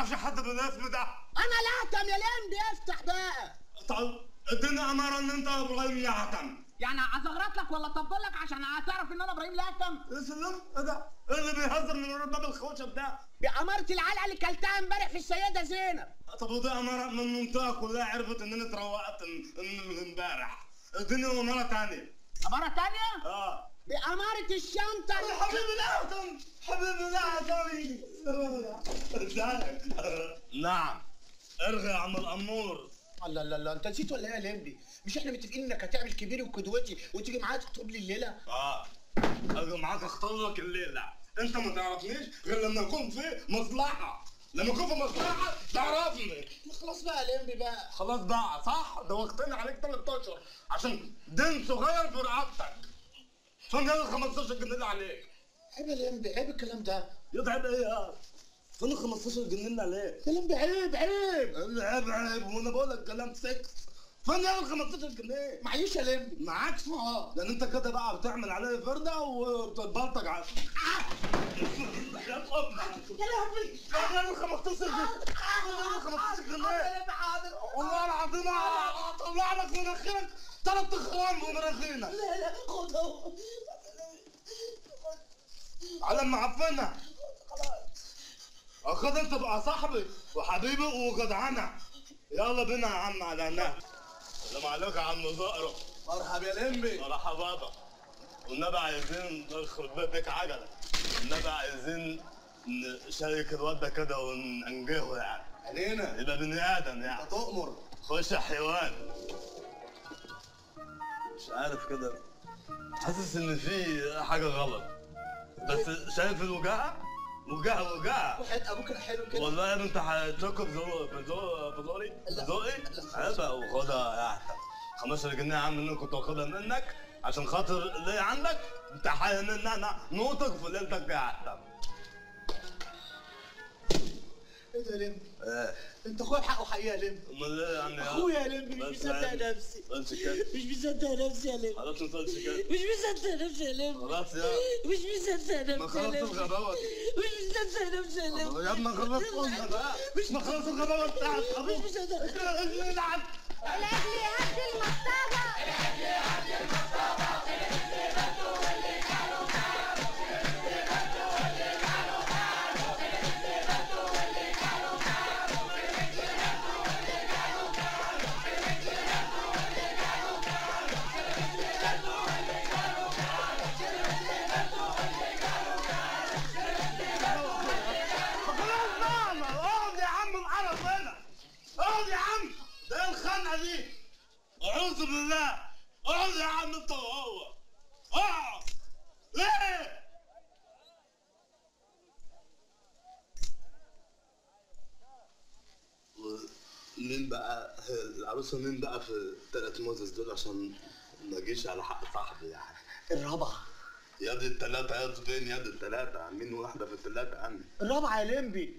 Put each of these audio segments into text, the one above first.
اعرفش حد بالاسم ده انا لاهتم يا لمبي افتح بقى طيب اديني اماره ان انت ابراهيم يعتم يعني ازغرط لك ولا اطبل لك عشان تعرف ان انا ابراهيم لاهتم يا سلام ايه ده؟ ايه اللي بيهزر من ورا باب الخوشب ده؟ بأمارة العلقة اللي كلتها امبارح في السيدة زينب طب ودي اماره من المنطقه كلها عرفت ان انا اتروقت من من امبارح اديني اماره تانية أمارة تانية اه بأمارة الشنطة حبيبي الاعتم حبيبي الاعتم ازيك نعم ارغي يا عم الامور الله الله الله انت نسيت ولا ايه يا لمبي؟ مش احنا متفقين انك هتعمل كبيري وقدوتي وتيجي معايا تخطب لي الليله؟ اه اجي معاك اختار لك الليله انت ما تعرفنيش غير لما يكون في مصلحه لما يكون في مصلحه تعرفني خلاص بقى يا لمبي بقى خلاص بقى صح دوختني عليك 13 عشان دين صغير في رقبتك فين ال 15 جنيه اللي عليك عيب يا لمبي عيب الكلام ده يتعب ايه يا فين ال 15 جنيه اللي عليك يا لمبي عيب عيب عيب عيب وانا بقول لك كلام سكس فين ال 15 جنيه معيش يا لمبي معاك اه لان انت كده بقى بتعمل عليا فرده وبتتبلطج على يا لهوي انا ال 15 جنيه انا ال 15 جنيه والله العظيم اطلع لك من مناخيرك ثلاث اخرام بمناخيرنا لا لا خدها على معفنه اخد انت تبقى صاحبي وحبيبي وجدعنه يلا بينا يا عم على هناك السلام عليكم يا عم زهره مرحبا يا لمبي مرحبا بابا والنبي عايزين نخرب بيتك عجله والنبي عايزين نشارك الواد ده كده وننجحه يعني علينا يبقى بني ادم يعني تؤمر خش يا حيوان مش عارف كده حاسس ان في حاجه غلط بس شايف الوجاعه وجاعه وجاعه وحياة ابوك الحلو كده والله يا ابني انت هتشك في ذوق في ذوق في ذوقي في ذوقي عيبها وخدها يا احمد 15 جنيه يا عم اللي كنت واخدها منك عشان خاطر اللي عندك انت حاين ان انا نوطك في ليلتك يا احمد ايه ده يا لمبي؟ ايه انت اخويا بحقه حقيقة يا لمبي امال ايه يعني اخويا يا لمبي مش بس مصدق يعني. نفسي قلتش كده مش مصدق نفسي يا لمبي خلاص ما تقولش كده مش مصدق نفسي يا لمبي خلاص يا مش مصدق ما نفسي يا خلاص لمبي الغباوه دي مش مصدق نفسي يا لمبي يا ابني خلاص قلنا بقى مش ما خلاص الغباوه بتاعت ابوك مش مصدق العب الاهلي هات المصطبه خلاص بقى ما- اقعد يا عم العرب هنا اقعد يا عم ده ايه الخنقه دي اعوذ بالله اقعد يا عم انت وهو اقعد ليه مين بقى العروسه مين بقى في الثلاث موزز دول عشان ما اجيش على حق صاحبي يعني الرابعة يا دي الثلاثه يا فين يا دي الثلاثه مين واحده في الثلاثه عني الرابعة يا لمبي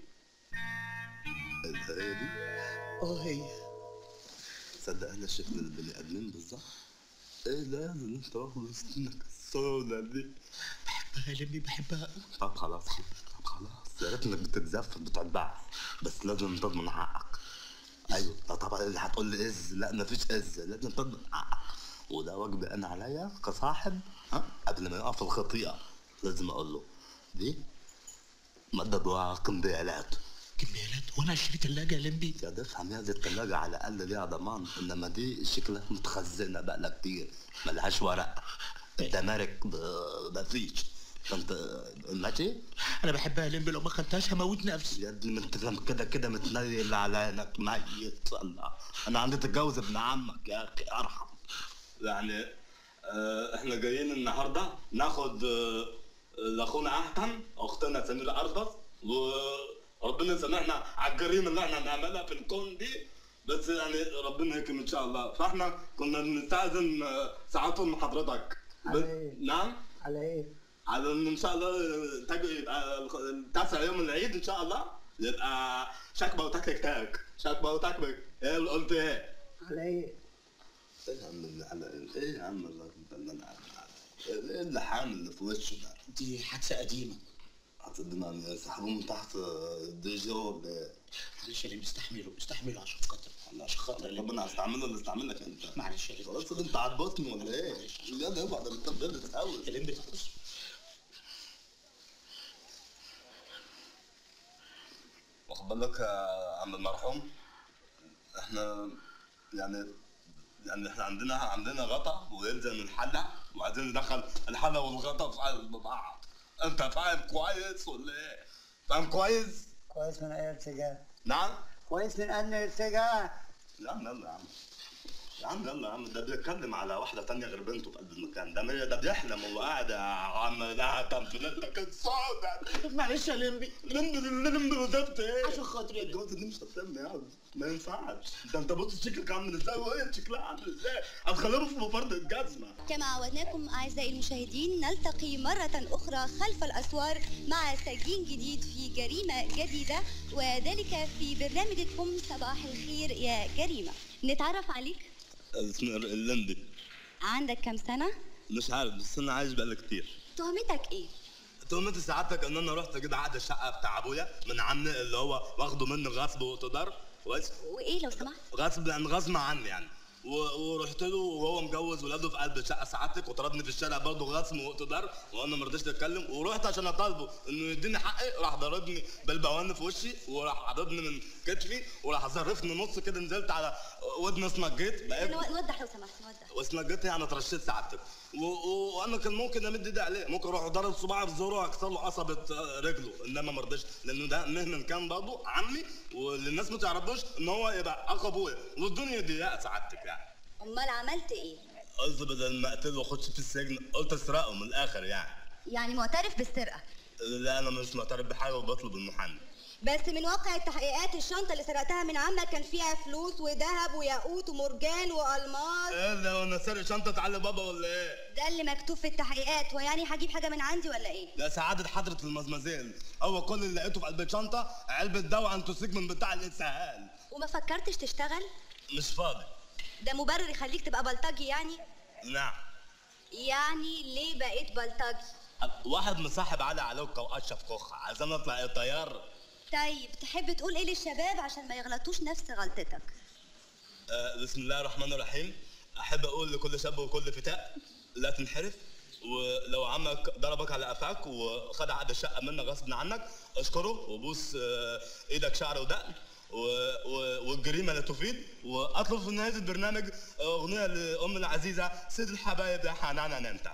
هي دي اه هي تصدق انا شفت البني ادمين بالظبط ايه لازم انت واخد سنك السودا دي بحبها يا لمبي بحبها طب خلاص طب خلاص يا ريت انك بتتزفت بتتبع بس لازم تضمن حقك ايوه لا طبعا اللي هتقول لي از لا مفيش از لازم تضمن حقك وده واجبي انا عليا كصاحب ها قبل ما يقف الخطيئه لازم اقول له دي مدد وقنبيالات كميالات وانا اشتري تلاجة يا لمبي يا تفهم يا دي التلاجة على الأقل ليها ضمان إنما دي شكلها متخزنة بقالها كتير ملهاش ورق الدمارك ب- مفيش فأنت ماشي؟ انا بحبها يا لمبي لو ما خدتهاش هموت نفسي يا ابني ما انت لما كده كده متنيل على عينك ميت الله انا عندي تتجوز ابن عمك يا اخي ارحم يعني آه احنا جايين النهارده ناخد آه لاخونا احتم اختنا سميره اربس وربنا يسامحنا على الجريمه اللي احنا بنعملها في الكون دي بس يعني ربنا يكرم ان شاء الله فاحنا كنا بنستاذن آه، ساعتهم من حضرتك ب- على إيه؟ نعم على ايه؟ على ان ان شاء الله تاج يبقى الخ- التاسع يوم العيد ان شاء الله يبقى شكبه وتكتك تاك شكبه وتكبك ايه اللي قلت ايه؟ على ايه؟ ايه يا عم اللي على ايه يا عم الراجل ده اللي انا عامل ايه اللي حامل اللي في وشه ده؟ دي حادثة قديمة صدقني سحبوه من تحت دي جو ولا معلش يا لمبي استحمله استحمله عشان خاطر عشان خاطر يا لمبي ربنا هستعمله اللي استعملك انت معلش يا لمبي خلاص انت عضبطني ولا ايه؟ يلا ابعد ده انت بجد يا تحاول لمبي بص واخد بالك يا عم المرحوم احنا يعني يعني احنا عندنا عندنا غطا ويلزم الحلة وعايزين ندخل الحلة والغطا في قلب بعض انت فاهم كويس ولا ايه؟ فاهم كويس؟ كويس من اي ارتجاع نعم؟ كويس من ان ارتجاع يا عم يلا يا عم يا عم يلا يا عم ده بيتكلم على واحدة تانية غير بنته في قلب المكان ده ده بيحلم وهو قاعد يا عم لا تنفلتك الصوت معلش يا لمبي لمبي لمبي وزبط ايه؟ عشان خاطري يا لمبي الجوازة دي مش هتتم يا عم ما ينفعش ده انت بص شكلك عامل ازاي وهي شكلها عامل ازاي هتخليهم في مفرد الجزمة كما عودناكم أعزائي المشاهدين نلتقي مرة أخرى خلف الأسوار مع سجين جديد في جريمة جديدة وذلك في برنامجكم صباح الخير يا جريمة نتعرف عليك اسمه اللمبي عندك كم سنة؟ مش عارف بس انا عايش بقالي كتير تهمتك إيه؟ تهمتي سعادتك ان انا رحت كده قعدت الشقه بتاع ابويا من عمي اللي هو واخده مني غصب واقتدار كويس وإيه لو سمحت؟ غصب يعني غصب عني يعني و- ورحت له وهو مجوز ولاده في قلب الشقه سعادتك وطردني في الشارع برضه غصب واقتدار وانا ما رضيتش اتكلم ورحت عشان اطالبه انه يديني حقي راح ضربني بالبوان في وشي وراح عضبني من كتفي وراح ظرفني نص كده نزلت على ودني اسمجيت بقيت نو- نوضح لو سمحت نوضح واسمجيت يعني اترشيت سعادتك و- و- وانا كان ممكن امد ايدي عليه ممكن اروح ضرب صباعي في زوره واكسر له قصبه آه، رجله انما ما رضيتش لانه ده مهما كان برضه عمي واللي الناس ما تعرفوش ان هو يبقى اخو ابويا والدنيا ضيقه سعادتك يعني أمال عملت إيه؟ قلت بدل ما اقتله واخش في السجن قلت اسرقه من الاخر يعني يعني معترف بالسرقة لا انا مش معترف بحاجه وبطلب المحامي بس من واقع التحقيقات الشنطة اللي سرقتها من عمك كان فيها فلوس وذهب وياقوت ومرجان وألماس ايه ده وانا سارق شنطه علي بابا ولا ايه؟ ده اللي مكتوب في التحقيقات ويعني هجيب حاجة من عندي ولا إيه؟ لا سعادة حضرة المزمزيل هو كل اللي لقيته في قلب الشنطة علبة دواء انتوسيك من بتاع الإسهال وما فكرتش تشتغل؟ مش فاضي ده مبرر يخليك تبقى بلطجي يعني؟ نعم يعني ليه بقيت بلطجي؟ واحد مصاحب علي علوكة واشرف كوخة عايزين نطلع ايه طيار طيب تحب تقول ايه للشباب عشان ما يغلطوش نفس غلطتك آه بسم الله الرحمن الرحيم احب اقول لكل شاب وكل فتاة لا تنحرف ولو عمك ضربك على قفاك وخد عقد الشقه منك غصب عنك اشكره وبوس آه، ايدك شعر ودقن و... و... والجريمه لا تفيد واطلب في نهايه البرنامج اغنيه لام العزيزه سيد الحبايب يا حنان انت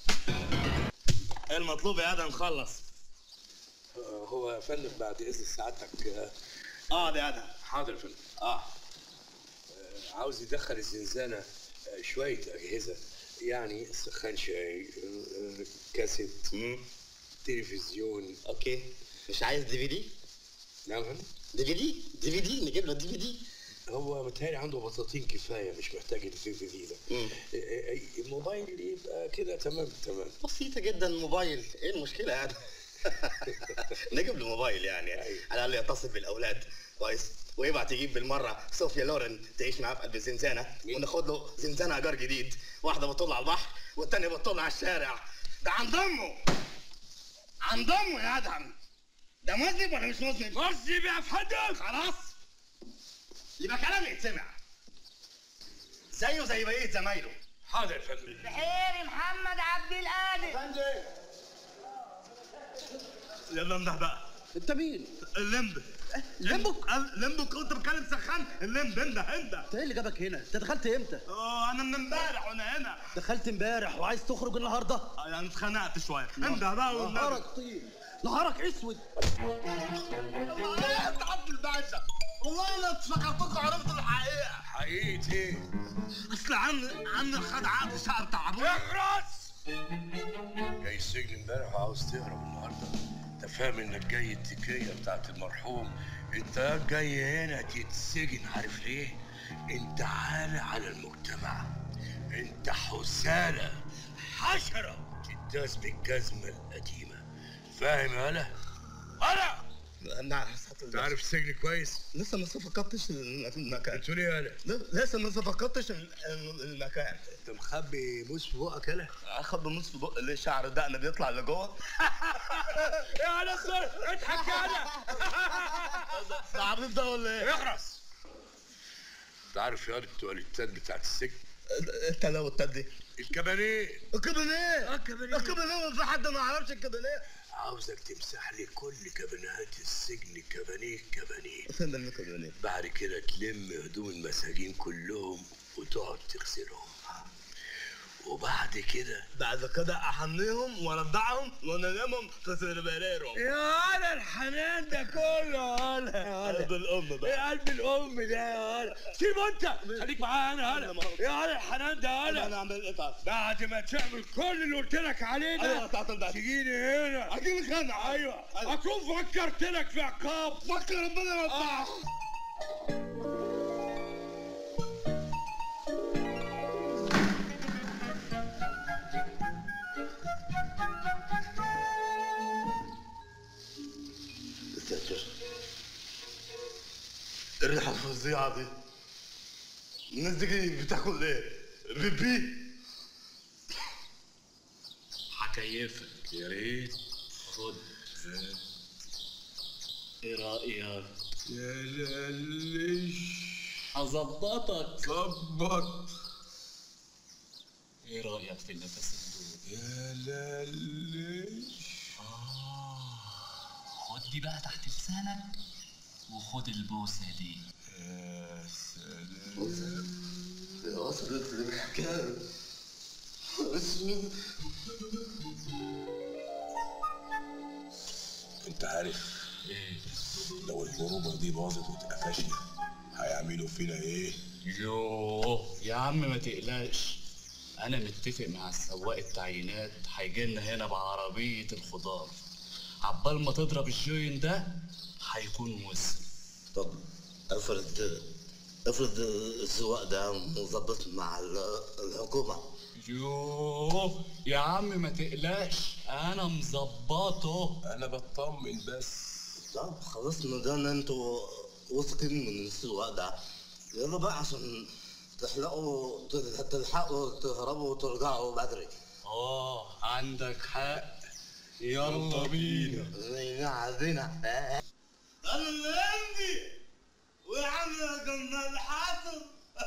المطلوب يا ادم نخلص آه، هو يا فندم بعد اذن سعادتك آه، اه يا ادم حاضر يا فندم اه آه، عاوز يدخل الزنزانه آه، شويه اجهزه يعني سخان شاي آه، آه، كاسيت مم. تلفزيون اوكي مش عايز دي في دي نعم يا فندم دي في دي دي في دي نجيب له دي في دي هو متهيألي عنده بطاطين كفايه مش محتاج الفي في دي ده مم. آه، آه، الموبايل يبقى كده تمام تمام بسيطة جدا موبايل ايه المشكلة يعني نجيب له موبايل يعني أيوة. على الاقل يتصل بالاولاد كويس ويبعت يجيب بالمرة صوفيا لورن تعيش معاه في قلب الزنزانة مين؟ وناخد له زنزانة ايجار جديد واحدة بتطل على البحر والتانية بتطل على الشارع ده عن ضمه عن ضمه يا ادهم ده مذنب ولا مش مذنب؟ مذنب يا فندم خلاص يبقى كلامي يتسمع زيه زي بقية زمايله حاضر يا فندم بخير محمد عبد القادر يلا امدح بقى انت مين؟ اللمب لمبك؟ اللمب كنت بتكلم سخان اللمب انده انده انت ايه اللي جابك هنا؟ انت دخلت امتى؟ اه انا من امبارح وانا هنا دخلت امبارح وعايز تخرج النهارده؟ آه، يعني اتخنقت شويه انده بقى والنبي نهارك طين نهارك اسود يا عبد الباشا والله انا افتكرتكم عرفت الحقيقه حقيقة ايه؟ اصل عم عم خد عقد الشقه بتاع ابويا اخرس جاي السجن امبارح وعاوز تهرب النهارده انت فاهم انك جاي التكيه بتاعت المرحوم انت جاي هنا تتسجن عارف ليه انت عالة على المجتمع انت حسالة حشرة تداس بالجزمة القديمة فاهم يا هلا؟ هلا انا حسيت انت عارف السجن كويس لسه ما صفقتش المكان بتقول ايه يالا ل- لسه ما صفقتش ال- المكان انت مخبي موس في بقك يالا اخد بنص في بق ليه شعر دقن بيطلع لجوه يا نصر اضحك يالا ده عبيط ده ولا ايه؟ اخرس انت عارف يا التواليتات بتاعت السجن انت لو التدي الكباريه الكابينيه الكابينيه. الكابينيه في حد ما يعرفش الكابينيه عاوزك تمسح لي كل كابينات السجن كبانيه كبانيه فين ده الكابينيه؟ بعد كده تلم هدوم المساجين كلهم وتقعد تغسلهم وبعد كده بعد كده احميهم وارضعهم وانامهم في سربريرهم يا هلا الحنان ده كله هلا يا قلب الام بقى يا قلب الام ده يا هلا سيبه انت خليك معايا انا هلا يا هلا الحنان ده انا هلا اعمل ايه طيب؟ بعد ما تعمل كل اللي قلت لك عليه ايوه ده بتاعت البعد تجيني هنا اجيب خانة ايوه اكون فكرت لك في عقاب فكر ربنا يوفقك آه. الساتر الريحة الفظيعة دي الناس دي بتاكل ايه؟ بيبي هكيفك يا ريت خد ايه رايك يا للش هظبطك ظبط ايه رايك في النفسين دول يا للش خد دي بقى تحت لسانك وخد البوسه دي يا سلام وصلت للحكاية اسود انت عارف ايه لو الهروبة دي باظت واتقفشنا هيعملوا فينا ايه؟ يوه يا عم ما تقلقش انا متفق مع السواق التعيينات هيجي لنا هنا بعربيه الخضار عبال ما تضرب الجوين ده هيكون وصل طب افرض افرض السواق ده مظبط مع ال- الحكومة يوه يا عم ما تقلقش انا مظبطه انا بطمن بس طب خلاص ما دام انتوا واثقين من السواق ده يلا بقى عشان تحلقوا تلحقوا تهربوا وترجعوا بدري اه عندك حق يلا بينا زينا عايزين انا اللي عندي ويا عم لقنا حاسب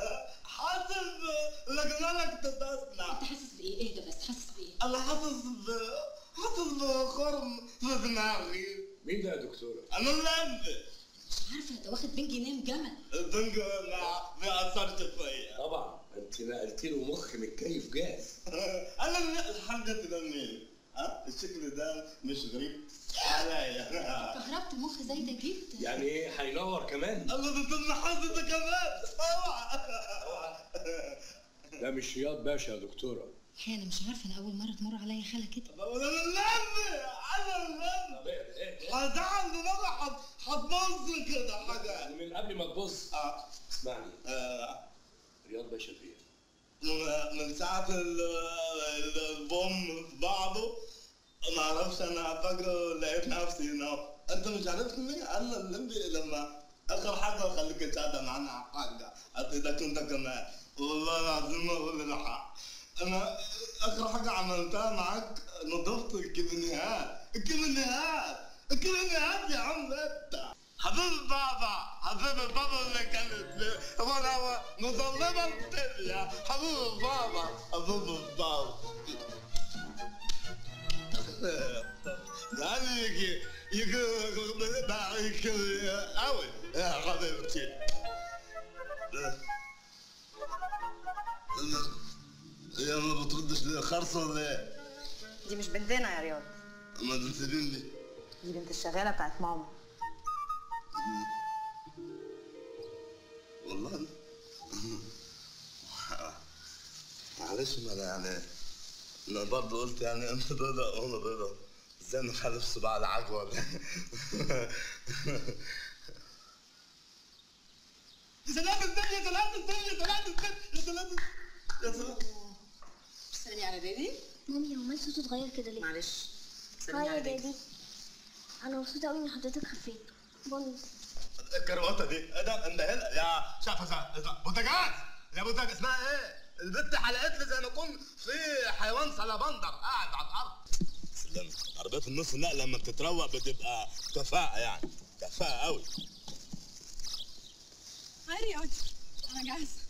حاسب لقنا لك تتصنع انت حاسس بايه اهدى بس حاسس بايه انا حاسس ب حاسس بخرم في دماغي مين ده يا دكتورة؟ انا اللي عندي مش عارفه انت واخد بنج نام جمل الدنج ما ما اثرش فيا طبعا انت نقلت له مخ متكيف جاهز انا اللي الحاجة ده مين؟ ها الشكل ده مش غريب عليا كهربت المخ زي ده جدا يعني ايه هينور كمان؟ الله ده تم حظك كمان اوعى ده مش رياض باشا يا دكتورة هي انا مش عارفه انا اول مره تمر عليا حاله كده انا اللمبي انا اللمبي هتعمل دماغي حت- هتبص كده حاجة من قبل ما تبص آه، اسمعني آه، رياض باشا فين؟ من- من ساعة ال- ال- البوم في بعضه ما اعرفش انا فاكره لقيت نفسي هنا انت مش عارفني انا اللمبي لما اخر حاجة خليك تساعد معانا حاجة افيدك انت كمان والله العظيم اقول الحق انا اخر حاجة عملتها معاك نظفت الكبنيهات الكبنيهات الكبنيهات يا عم انت حبيب بابا حبيب بابا اللي كانت وانا مظلمة الدنيا حبيب بابا حبيب بابا يعني يجي يجي يجي قوي يا حبيبتي يا ما بتردش ليه خرصة ولا ايه؟ دي مش بنتنا يا رياض ما تنسيني لي دي بنت الشغاله بتاعت ماما والله معلش ما انا يعني انا برضه قلت يعني انت بيضة وانا بيضة ازاي نخالف صباع العجوة ولا يا سلام الدنيا يا سلام الدنيا يا سلام الدنيا يا سلام يا سلام بتسالني على دادي مامي هو مال صوته اتغير كده ليه؟ معلش هاي يا دادي انا مبسوطه قوي ان حضرتك خفيت بونس الكروته دي ايه ده اندهلها يا شافه بوتاجاز يا بوتاجاز اسمها ايه؟ البت حلقت لي زي ما يكون في حيوان سلبندر قاعد على الارض سلام عربيات النص النقل لما بتتروق بتبقى كفاءة يعني كفاءة قوي هاي رياض انا جاهزه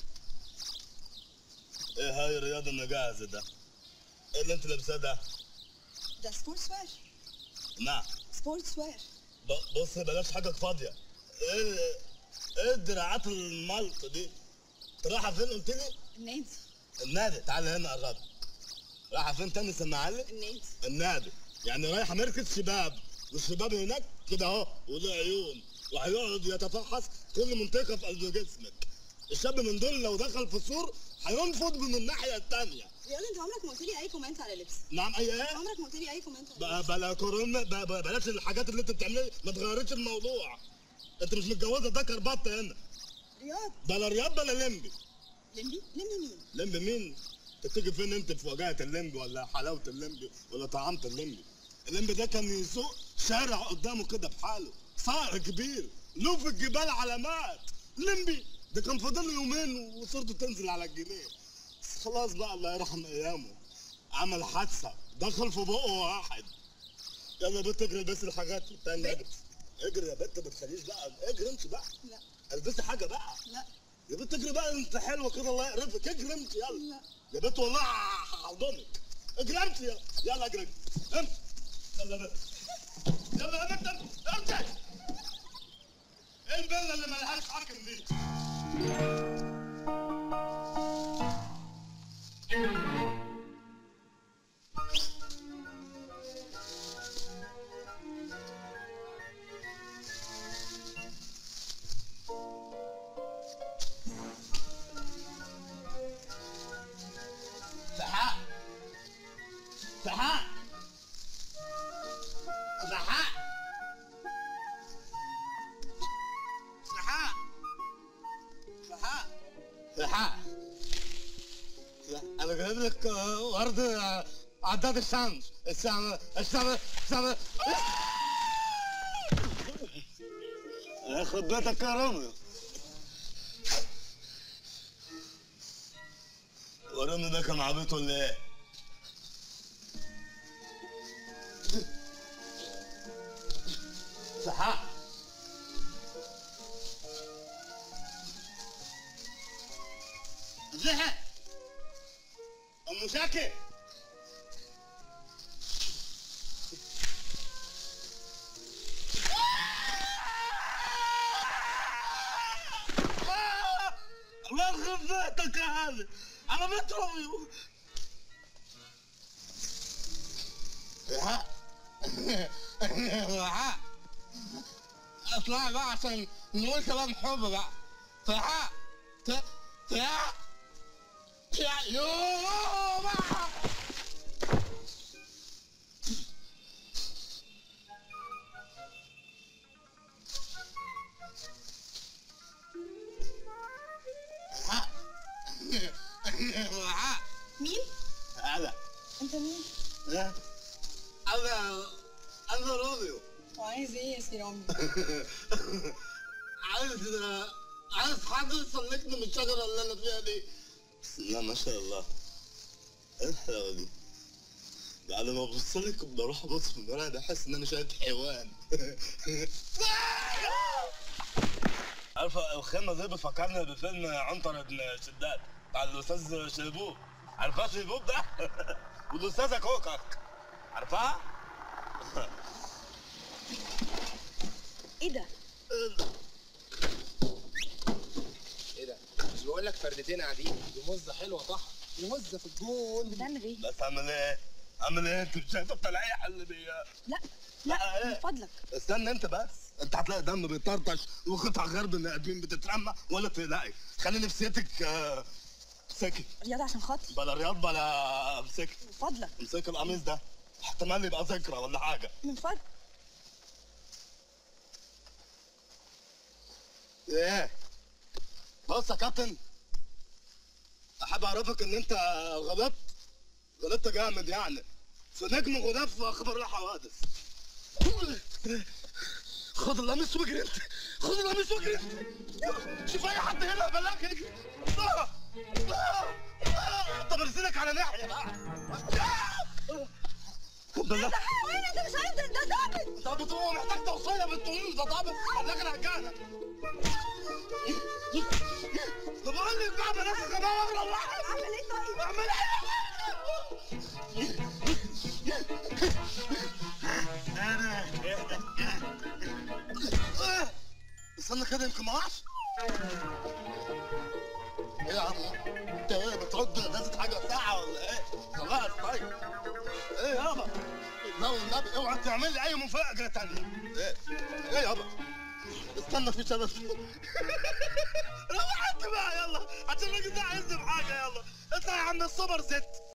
ايه هاي رياض انا جاهز ده؟ ايه اللي انت لابساه ده؟ ده سبورتس وير نعم سبورتس وير ب- بص بلاش حاجة فاضية ايه ايه الدراعات الملط دي؟ انت رايحة فين قلت لي؟ النادي النادي تعالى هنا قرب رايحة فين تاني سمع لي؟ النادي النادي يعني رايحة مركز شباب والشباب هناك كده اهو وله عيون وهيقعد يتفحص كل منطقة في قلب جسمك الشاب من دول لو دخل في سور هينفض من الناحية التانية رياض انت عمرك ما قلت لي اي كومنت على لبسي نعم اي ايه؟ عمرك ما قلت لي اي كومنت على بقى بلا كورونا بقى بقى بلاش الحاجات اللي انت بتعملها ما تغيرتش الموضوع انت مش متجوزه ده كربط هنا رياض بلا رياض بلا لمبي لمبي لمبي مين لمبي مين؟ انت تيجي فين انت في وجاهه اللمبي ولا حلاوه اللمبي ولا طعامه اللمبي؟ اللمبي ده كان يسوق شارع قدامه كده بحاله صقر كبير له في الجبال علامات لمبي ده كان فاضل له يومين وصورته تنزل على الجنيه بس خلاص بقى الله يرحم ايامه عمل حادثه دخل في بقه واحد يلا يا بنت اجري البسي الحاجات التانية اجري يا بنت ما تخليش بقى اجري انت بقى لا البسي حاجه بقى لا يا بنت اجري بقى انت حلوه كده الله يقرفك اجري انت يلا لا يا بنت والله هحضنك اجري انت يلا يلا اجري انت يلا يا بنت يلا يا بنت انت ايه البله اللي ملهاش حاكم دي سحاء سحاء سحاء سحاء سحاء سحاء لا انا جايب لك آه، ورد آه، عداد الشمس الشمس الشمس الشمس يخرب بيتك يا روميو وروني ده كان عبيط ولا ايه؟ سحاء زهق ام شاكر الله يخرب بيتك يا هذا انا متربي ها ها اطلع بقى عشان نقول كلام حب بقى فها ت ت يا يو بقى ها ها مين هذا انت مين ها انا انا روميو وعايز ايه يا سي رامي عايز عايز حد يسلكني من الشجره اللي انا فيها دي بسم الله ما شاء الله ايه الحلاوه دي بعد ما ببص لك بروح ابص في المرايه ده احس ان انا شايف حيوان عارفه الخيمه دي بتفكرني بفيلم عنتر بن شداد بتاع الاستاذ شيبوب عارفاه شيبوب ده والاستاذه كوكك عارفاها؟ ايه ده ايه ده؟ مش بقول لك فردتين قاعدين دي مزه حلوه صح؟ دي مزه في الجون بتعمل ايه بس اعمل ايه؟ اعمل ايه؟ انت مش شايفه التلقيح اللي بي لا لا من فضلك استنى انت بس انت هتلاقي دم بيطرطش وقطع غرب بني ادمين بتترمى ولا تلاقي خلي نفسيتك آه، سكت رياض عشان خاطري بلا رياض بلا امسك من فضلك امسك القميص ده احتمال يبقى ذكرى ولا حاجه من فضلك ايه بص يا كابتن احب اعرفك ان انت غلطت غلطت جامد يعني في نجم غلاف في اخبار الحوادث خد القميص واجري انت خد القميص واجري انت شوف اي حد هنا بلاك اجري آه. آه. آه. طب ارسلك على ناحيه بقى بالله وين انت مش عايز انت ضابط طب بتقول محتاج توصيه بتقول ده ضابط خلاك انا هجانا طب اقول لك بقى بلاش غباوه اغرى واحد اعمل ايه طيب اعمل ايه استنى كده يمكن ما اقعش ايه يا عم انت ايه بترد نازل حاجه ساعه ولا ايه؟ خلاص طيب ايه يابا لا والنبي اوعى تعمل لي اي مفاجاه تانية ايه ايه يابا استنى في سبب روح انت بقى يلا عشان الراجل ده عايزني بحاجه يلا اطلع يا عم السوبر ست